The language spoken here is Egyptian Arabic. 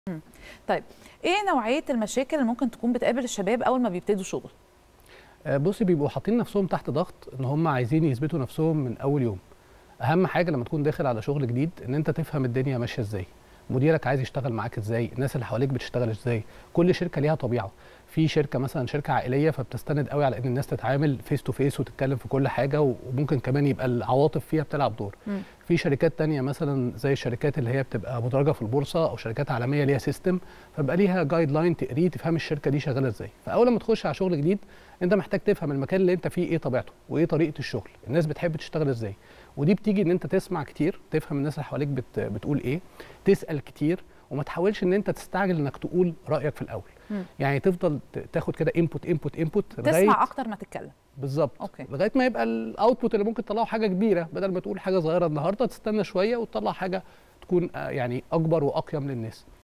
طيب ايه نوعيه المشاكل اللي ممكن تكون بتقابل الشباب اول ما بيبتدوا شغل آه، بصي بيبقوا حاطين نفسهم تحت ضغط ان هم عايزين يثبتوا نفسهم من اول يوم اهم حاجه لما تكون داخل على شغل جديد ان انت تفهم الدنيا ماشيه ازاي مديرك عايز يشتغل معاك ازاي الناس اللي حواليك بتشتغل ازاي كل شركه ليها طبيعه في شركه مثلا شركه عائليه فبتستند قوي على ان الناس تتعامل فيس تو فيس وتتكلم في كل حاجه وممكن كمان يبقى العواطف فيها بتلعب دور مم. في شركات تانية مثلا زي الشركات اللي هي بتبقى مدرجه في البورصه او شركات عالميه ليها سيستم فبقى ليها جايد لاين تقريه تفهم الشركه دي شغاله ازاي فاول ما تخش على شغل جديد انت محتاج تفهم المكان اللي انت فيه ايه طبيعته وايه طريقه الشغل الناس بتحب تشتغل ازاي ودي بتيجي ان انت تسمع كتير تفهم الناس اللي حواليك بت بتقول ايه تسال كتير وما تحاولش ان انت تستعجل انك تقول رايك في الاول مم. يعني تفضل ت- تاخد كده انبوت انبوت انبوت تسمع اكتر ما تتكلم بالظبط أوكي. لغايه ما يبقى الاوتبوت اللي ممكن تطلعه حاجه كبيره بدل ما تقول حاجه صغيره النهارده تستنى شويه وتطلع حاجه تكون آه، يعني اكبر واقيم للناس